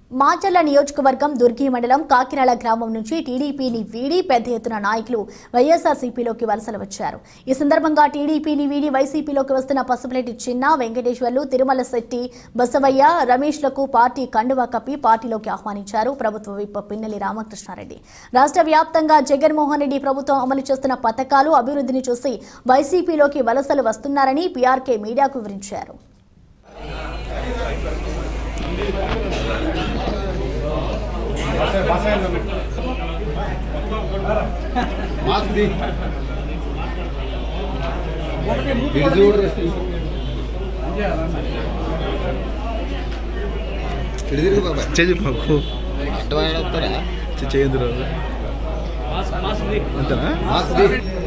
మాచర్ల నియోజకవర్గం దుర్గి మండలం కాకినాడ గ్రామం నుంచి టీడీపీని వీడి పెద్ద ఎత్తున నాయకులు వైఎస్ఆర్సీపీలోకి వలసలు వచ్చారు ఈ సందర్భంగా టీడీపీని వీడి వైసీపీలోకి వస్తున్న పసుపులేటి చిన్న వెంకటేశ్వర్లు తిరుమల శెట్టి బసవయ్య రమేష్లకు పార్టీ కండువా కప్పి పార్టీలోకి ఆహ్వానించారు ప్రభుత్వ విప్ పిన్నెల్లి రామకృష్ణారెడ్డి రాష్ట్ర వ్యాప్తంగా జగన్మోహన్ రెడ్డి ప్రభుత్వం అమలు చేస్తున్న పథకాలు అభివృద్ధిని చూసి వైసీపీలోకి వలసలు వస్తున్నారని పీఆర్కే మీడియాకు వివరించారు మాస్క్ ది ఇటు చూడు ఇటు తిరుగు బాబాయ్ చేసి మాకు అడ్డమైన వస్తారా చేయదు అంతేనా మాస్క్ ది